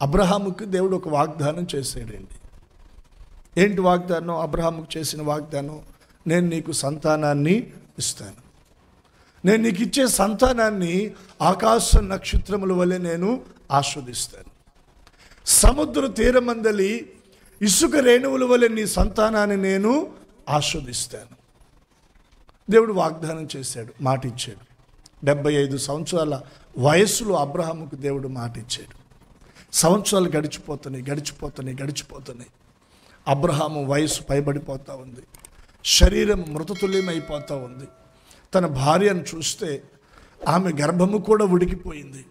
అబ్రహాముకి దేవుడు ఒక వాగ్దానం చేసాడండి ఏంటి వాగ్దానం అబ్రహాముకు చేసిన వాగ్దానం నేను నీకు సంతానాన్ని ఇస్తాను నేను నీకు ఇచ్చే సంతానాన్ని ఆకాశ నక్షత్రముల వలె నేను ఆస్వాదిస్తాను సముద్ర తీరమందలి ఇసుక రేణువుల వలె నీ సంతానాన్ని నేను ఆస్వాదిస్తాను దేవుడు వాగ్దానం చేశాడు మాట ఇచ్చాడు డెబ్బై ఐదు సంవత్సరాల వయస్సులో అబ్రహాముకు దేవుడు మాట ఇచ్చాడు సంవత్సరాలు గడిచిపోతున్నాయి గడిచిపోతున్నాయి గడిచిపోతున్నాయి అబ్రహాము వయసు పైబడిపోతూ ఉంది శరీరం మృతతుల్యమైపోతూ ఉంది తన భార్యను చూస్తే ఆమె గర్భము కూడా ఉడికిపోయింది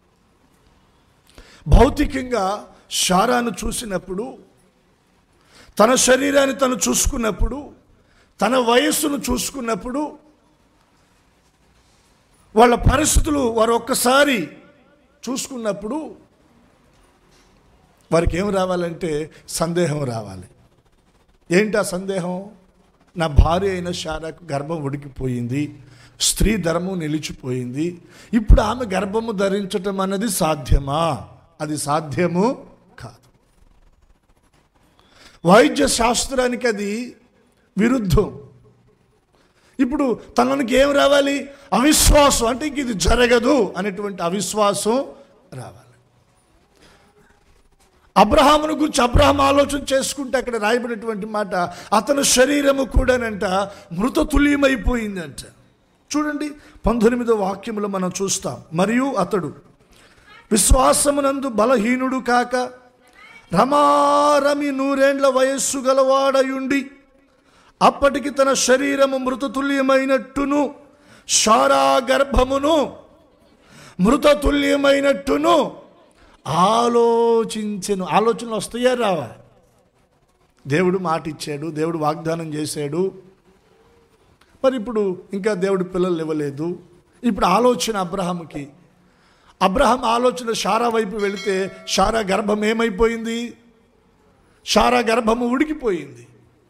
భౌతికంగా శారాను చూసినప్పుడు తన శరీరాన్ని తను చూసుకున్నప్పుడు తన వయస్సును చూసుకున్నప్పుడు వాళ్ళ పరిస్థితులు వారు ఒక్కసారి చూసుకున్నప్పుడు వారికి ఏం రావాలంటే సందేహం రావాలి ఏంటి ఆ సందేహం నా భార్య అయిన శారకు గర్భం ఉడికిపోయింది స్త్రీ ధర్మం నిలిచిపోయింది ఇప్పుడు ఆమె గర్భము ధరించటం అన్నది సాధ్యమా అది సాధ్యము కాదు వైద్య శాస్త్రానికి అది విరుద్ధం ఇప్పుడు తనకి ఏం రావాలి అవిశ్వాసం అంటే ఇంక ఇది జరగదు అనేటువంటి అవిశ్వాసం రావాలి అబ్రహామును గురించి అబ్రహాం ఆలోచన చేసుకుంటే అక్కడ రాయబడినటువంటి మాట అతని శరీరము కూడానంట మృత తుల్యమైపోయిందంట చూడండి పంతొమ్మిదో వాక్యములో మనం చూస్తాం మరియు అతడు విశ్వాసమునందు బలహీనుడు కాక రమారమి నూరేండ్ల వయస్సు గలవాడయుండి అప్పటికి తన శరీరము మృతతుల్యమైనట్టును శారా గర్భమును మృతతుల్యమైనట్టును ఆలోచించెను ఆలోచనలు వస్తాయా రావా దేవుడు మాట ఇచ్చాడు దేవుడు వాగ్దానం చేశాడు మరి ఇప్పుడు ఇంకా దేవుడు పిల్లలు ఇవ్వలేదు ఇప్పుడు ఆలోచన అబ్రహాముకి అబ్రహం ఆలోచన షారా వైపు వెళితే షారా గర్భం ఏమైపోయింది షారా గర్భము ఉడికిపోయింది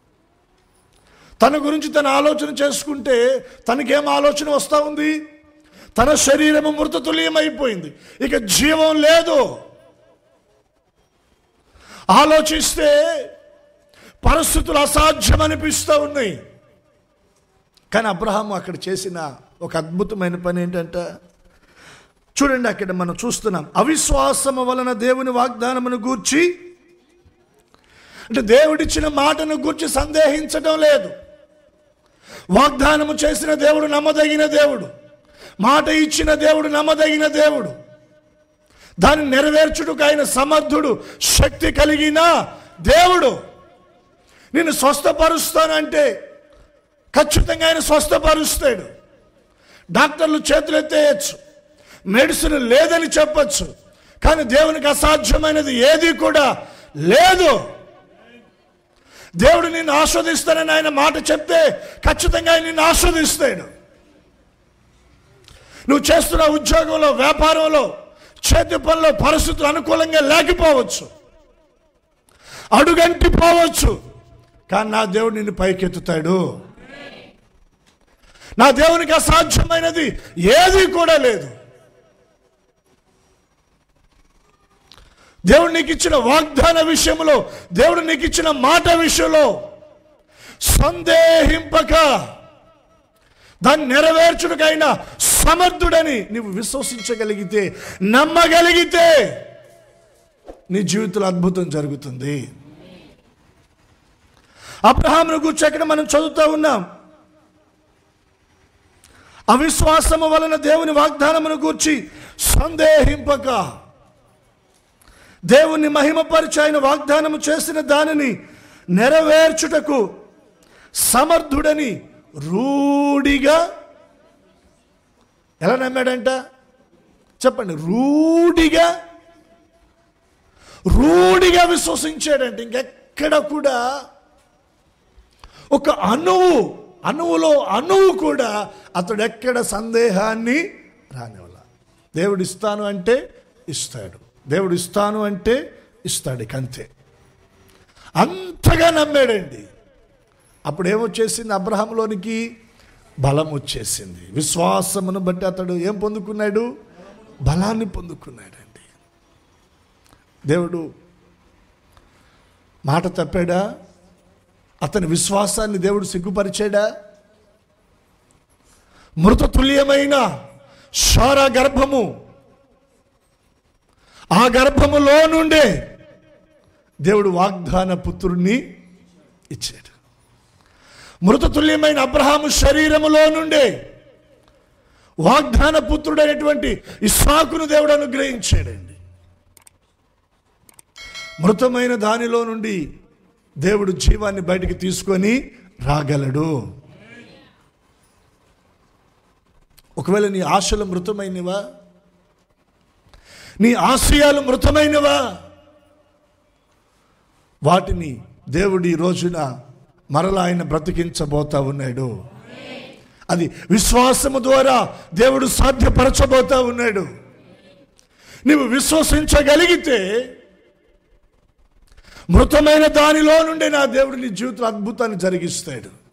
తన గురించి తన ఆలోచన చేసుకుంటే తనకేం ఆలోచన వస్తూ ఉంది తన శరీరము మృతతుల్యమైపోయింది ఇక జీవం లేదు ఆలోచిస్తే పరిస్థితులు అసాధ్యం అనిపిస్తూ ఉన్నాయి కానీ అబ్రహాము అక్కడ చేసిన ఒక అద్భుతమైన పని ఏంటంట చూడండి అక్కడ మనం చూస్తున్నాం అవిశ్వాసము వలన దేవుని వాగ్దానమును గూర్చి అంటే దేవుడిచ్చిన మాటను గూర్చి సందేహించడం లేదు వాగ్దానము చేసిన దేవుడు నమ్మదగిన దేవుడు మాట ఇచ్చిన దేవుడు నమ్మదగిన దేవుడు దాన్ని నెరవేర్చుటకు ఆయన సమర్థుడు శక్తి కలిగిన దేవుడు నిన్ను స్వస్థపరుస్తానంటే ఖచ్చితంగా ఆయన స్వస్థపరుస్తాడు డాక్టర్లు చేతులు ఎత్తేయచ్చు మెడిసిన్ లేదని చెప్పచ్చు కానీ దేవునికి అసాధ్యమైనది ఏది కూడా లేదు దేవుడు నిన్ను ఆస్వాదిస్తానని ఆయన మాట చెప్తే ఖచ్చితంగా ఆయన నిన్ను ఆస్వాదిస్తాడు నువ్వు చేస్తున్న ఉద్యోగంలో వ్యాపారంలో చేతి పనిలో పరిస్థితులు అనుకూలంగా లేకపోవచ్చు అడుగంటి పోవచ్చు కానీ నా దేవుడు నిన్ను పైకెత్తుతాడు నా దేవునికి అసాధ్యమైనది ఏది కూడా లేదు దేవుడు నీకు ఇచ్చిన వాగ్దాన విషయంలో దేవుడు నీకు ఇచ్చిన మాట విషయంలో సందేహింపక దాన్ని నెరవేర్చుడికైనా సమర్థుడని నీవు విశ్వసించగలిగితే నమ్మగలిగితే నీ జీవితంలో అద్భుతం జరుగుతుంది అబ్రహామును గురించి అక్కడ మనం చదువుతూ ఉన్నాం అవిశ్వాసము వలన దేవుని వాగ్దానమును గూర్చి సందేహింపక దేవుని మహిమపరిచి ఆయన వాగ్దానము చేసిన దానిని నెరవేర్చుటకు సమర్థుడని రూఢిగా ఎలా నమ్మాడంట చెప్పండి రూఢిగా రూఢిగా విశ్వసించాడంటే ఇంకెక్కడ కూడా ఒక అణువు అణువులో అణువు కూడా అతడు ఎక్కడ సందేహాన్ని రానివ్వాల దేవుడు ఇస్తాను అంటే ఇస్తాడు దేవుడు ఇస్తాను అంటే ఇస్తాడు ఇక అంతే అంతగా నమ్మాడండి అప్పుడు ఏమొచ్చేసింది అబ్రహంలోనికి బలం వచ్చేసింది విశ్వాసమును బట్టి అతడు ఏం పొందుకున్నాడు బలాన్ని పొందుకున్నాడండి దేవుడు మాట తప్పాడా అతని విశ్వాసాన్ని దేవుడు సిగ్గుపరిచాడా మృతతుల్యమైన శార గర్భము ఆ గర్భములో నుండే దేవుడు వాగ్దాన పుత్రుణ్ణి ఇచ్చాడు మృతతుల్యమైన అబ్రహాము శరీరములో నుండే వాగ్దాన పుత్రుడైనటువంటి ఇస్సాకును దేవుడు అనుగ్రహించాడండి మృతమైన దానిలో నుండి దేవుడు జీవాన్ని బయటికి తీసుకొని రాగలడు ఒకవేళ నీ ఆశలు మృతమైనవా నీ ఆశయాలు మృతమైనవా వాటిని దేవుడు ఈ రోజున మరలా ఆయన బ్రతికించబోతా ఉన్నాడు అది విశ్వాసము ద్వారా దేవుడు సాధ్యపరచబోతా ఉన్నాడు నువ్వు విశ్వసించగలిగితే మృతమైన దానిలో నుండి నా దేవుడు నీ జీవితంలో అద్భుతాన్ని జరిగిస్తాడు